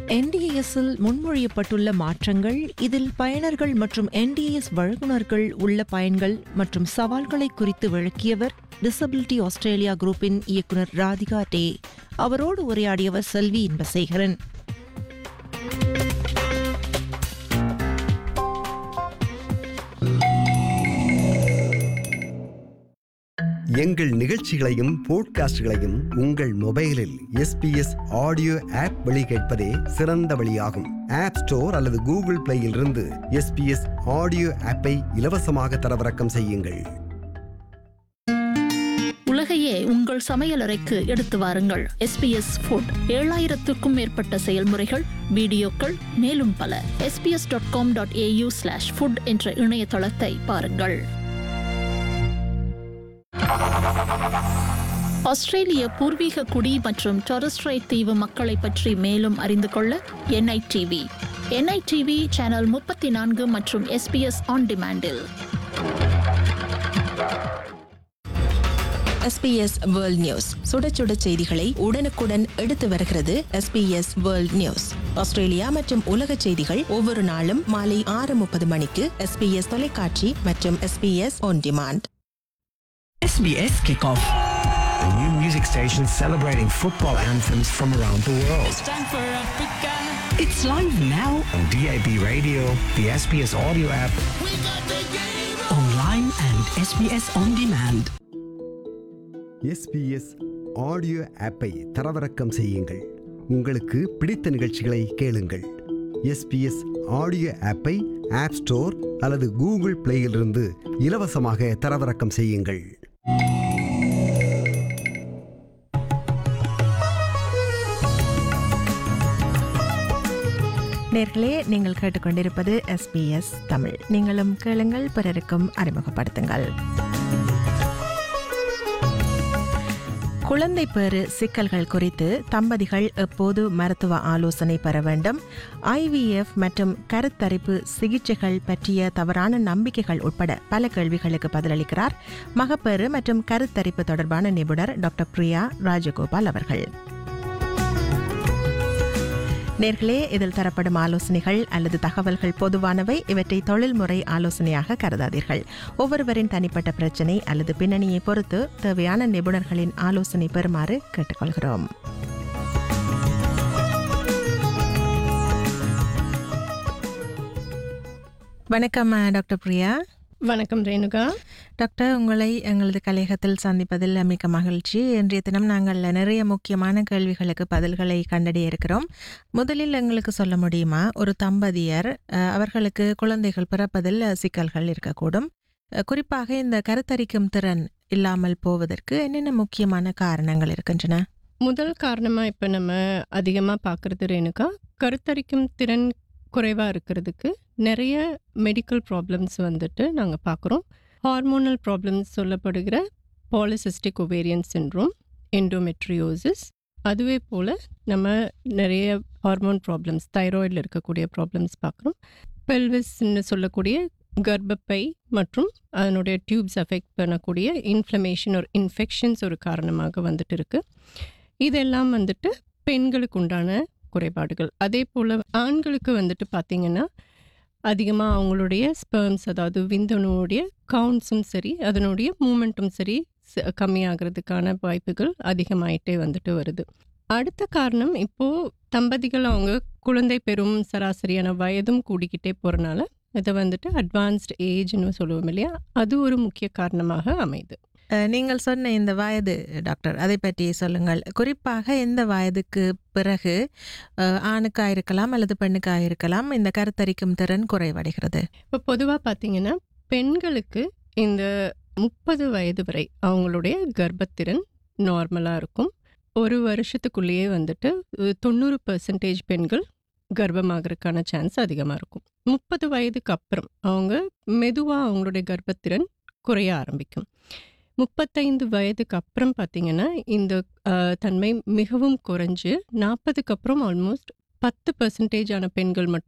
என்டிஏஎஸ்ஸில் முன்மொழியப்பட்டுள்ள மாற்றங்கள் இதில் பயனர்கள் மற்றும் என்டிஏஎஸ் வழங்குனர்கள் உள்ள பயன்கள் மற்றும் சவால்களை குறித்து விளக்கியவர் டிசபிலிட்டி ஆஸ்திரேலியா குரூப்பின் இயக்குனர் ராதிகா டே அவரோடு உரையாடியவர் செல்வி இன்பசேகரன் எங்கள் நிகழ்ச்சிகளையும் போட்காஸ்டுகளையும் உங்கள் மொபைலில் எஸ்பிஎஸ் ஆடியோ ஆப் வழி கேட்பதே சிறந்த வழியாகும் ஆப் ஸ்டோர் அல்லது கூகுள் பிளேயில் இருந்து எஸ்பிஎஸ் ஆடியோ ஆப்பை இலவசமாக தரவிறக்கம் செய்யுங்கள் உலகையே உங்கள் சமையலறைக்கு எடுத்து வாருங்கள் எஸ்பிஎஸ் ஃபுட் ஏழாயிரத்துக்கும் மேற்பட்ட செயல்முறைகள் வீடியோக்கள் மேலும் பல SBS dot com dot AU slash food என்ற இணையதளத்தை பாருங்கள் ஆஸ்திரேலிய பூர்வீக குடி மற்றும் டொரஸ்ட்ரைட் தீவு மக்களை பற்றி மேலும் அறிந்து கொள்ள என்ஐடிவி என்ஐடிவி சேனல் முப்பத்தி நான்கு மற்றும் எஸ்பிஎஸ் ஆன் டிமாண்டில் எஸ்பிஎஸ் வேர்ல்ட் நியூஸ் சுட சுட செய்திகளை உடனுக்குடன் எடுத்து வருகிறது எஸ்பிஎஸ் வேர்ல்ட் நியூஸ் ஆஸ்திரேலியா மற்றும் உலக செய்திகள் ஒவ்வொரு நாளும் மாலை ஆறு முப்பது மணிக்கு எஸ்பிஎஸ் தொலைக்காட்சி மற்றும் SBS on demand SBS Kickoff. A new music station celebrating football anthems from around the world. Time for Africa. It's live now On DAB radio, the SBS audio app, online and SBS on demand. SBS audio ஆப்பை தரவிறக்கம் செய்யுங்கள் உங்களுக்கு பிடித்த நிகழ்ச்சிகளை கேளுங்கள் SBS audio ஆப்பை App Store அல்லது Google பிளேயிலிருந்து இலவசமாக தரவிறக்கம் செய்யுங்கள் நேர்களே நீங்கள் கேட்டுக்கொண்டிருப்பது எஸ்பிஎஸ் தமிழ் நீங்களும் கேளுங்கள் பிறருக்கும் அறிமுகப்படுத்துங்கள் குழந்தை பேறு சிக்கல்கள் குறித்து தம்பதிகள் எப்போது மருத்துவ ஆலோசனை பெற வேண்டும் ஐவிஎஃப் மற்றும் கருத்தரிப்பு சிகிச்சைகள் பற்றிய தவறான நம்பிக்கைகள் உட்பட பல கேள்விகளுக்கு பதிலளிக்கிறார் மகப்பேறு மற்றும் கருத்தரிப்பு தொடர்பான நிபுணர் டாக்டர் பிரியா ராஜகோபால் அவர்கள் நேர்களே இதில் தரப்படும் ஆலோசனைகள் அல்லது தகவல்கள் பொதுவானவை இவற்றை தொழில்முறை ஆலோசனையாக கருதாதீர்கள் ஒவ்வொருவரின் தனிப்பட்ட பிரச்சினை அல்லது பின்னணியை பொறுத்து தேவையான நிபுணர்களின் ஆலோசனை பெறுமாறு கேட்டுக்கொள்கிறோம் வணக்கம் டாக்டர் பிரியா வணக்கம் ரேணுகா டாக்டர் உங்களை எங்களது கலையகத்தில் சந்திப்பதில் மிக்க மகிழ்ச்சி இன்றைய தினம் நாங்கள் நிறைய முக்கியமான கேள்விகளுக்கு பதில்களை கண்டறிய இருக்கிறோம் முதலில் எங்களுக்கு சொல்ல முடியுமா ஒரு தம்பதியர் அஹ், அவர்களுக்கு குழந்தைகள் பிறப்பதில் சிக்கல்கள் இருக்கக்கூடும் அஹ், குறிப்பாக இந்த கருத்தரிக்கும் திறன் இல்லாமல் போவதற்கு என்னென்ன முக்கியமான காரணங்கள் இருக்கின்றன முதல் காரணமாக இப்போ நம்ம அதிகமாக பார்க்குறது ரேணுகா கருத்தரிக்கும் திறன் குறைவாக இருக்கிறதுக்கு நிறைய மெடிக்கல் ப்ராப்ளம்ஸ் வந்துட்டு நாங்கள் பார்க்குறோம் ஹார்மோனல் ப்ராப்ளம்ஸ் சொல்லப்படுகிற பாலிசிஸ்டிக் ஒவேரியன் சின்ட்ரோம் எண்டோமெட்ரியோசிஸ் அதுவே போல் நம்ம நிறைய ஹார்மோன் ப்ராப்ளம்ஸ் தைராய்டில் இருக்கக்கூடிய ப்ராப்ளம்ஸ் பார்க்குறோம் பெல்விஸ்ன்னு சொல்லக்கூடிய கர்ப்பப்பை மற்றும் அதனுடைய டியூப்ஸ் அஃபெக்ட் பண்ணக்கூடிய இன்ஃப்ளமேஷன் ஒரு இன்ஃபெக்ஷன்ஸ் ஒரு காரணமாக வந்துட்டு இருக்கு இதெல்லாம் வந்துட்டு பெண்களுக்கு உண்டான குறைபாடுகள் அதே போல் ஆண்களுக்கு வந்துட்டு பார்த்திங்கன்னா அதிகமாக அவங்களுடைய ஸ்பெர்ம்ஸ் அதாவது விந்தணுடைய கவுண்ட்ஸும் சரி அதனுடைய மூமெண்ட்டும் சரி ச- கம்மியாகிறதுக்கான வாய்ப்புகள் அதிகமாயிட்டே வந்துட்டு வருது அடுத்த காரணம் இப்போது தம்பதிகள் அவங்க குழந்தை பெறும் சராசரியான வயதும் கூடிக்கிட்டே போகிறனால இதை வந்துட்டு அட்வான்ஸ்டு ஏஜ்னு சொல்லுவோம் இல்லையா அது ஒரு முக்கிய காரணமாக அமையுது அஹ், நீங்கள் சொன்ன இந்த வயது டாக்டர் அதை பற்றி சொல்லுங்கள் குறிப்பாக எந்த வயதுக்கு பிறகு அஹ், ஆணுக்காக இருக்கலாம் அல்லது பெண்ணுக்காக இருக்கலாம் இந்த கருத்தரிக்கும் திறன் குறைவடைகிறது இப்போ பொதுவாக பார்த்தீங்கன்னா பெண்களுக்கு இந்த முப்பது வயது வரை அவங்களுடைய கர்ப்பத்திறன் நார்மலாக இருக்கும் ஒரு வருஷத்துக்குள்ளேயே வந்துட்டு அஹ், தொண்ணூறு பர்சன்டேஜ் பெண்கள் கர்ப்பமாகறதுக்கான சான்ஸ் அதிகமாக இருக்கும் முப்பது வயதுக்கு அப்புறம் அவங்க மெதுவாக அவங்களுடைய கர்ப்பத்திறன் குறைய ஆரம்பிக்கும் முப்பத்தைந்து வயதுக்கு அப்புறம் பார்த்தீங்கன்னா இந்த அஹ், தன்மை மிகவும் குறைஞ்சு நாற்பதுக்கு அப்புறம் ஆல்மோஸ்ட் பத்து பர்சன்டேஜ் ஆன பெண்கள் மட்டும்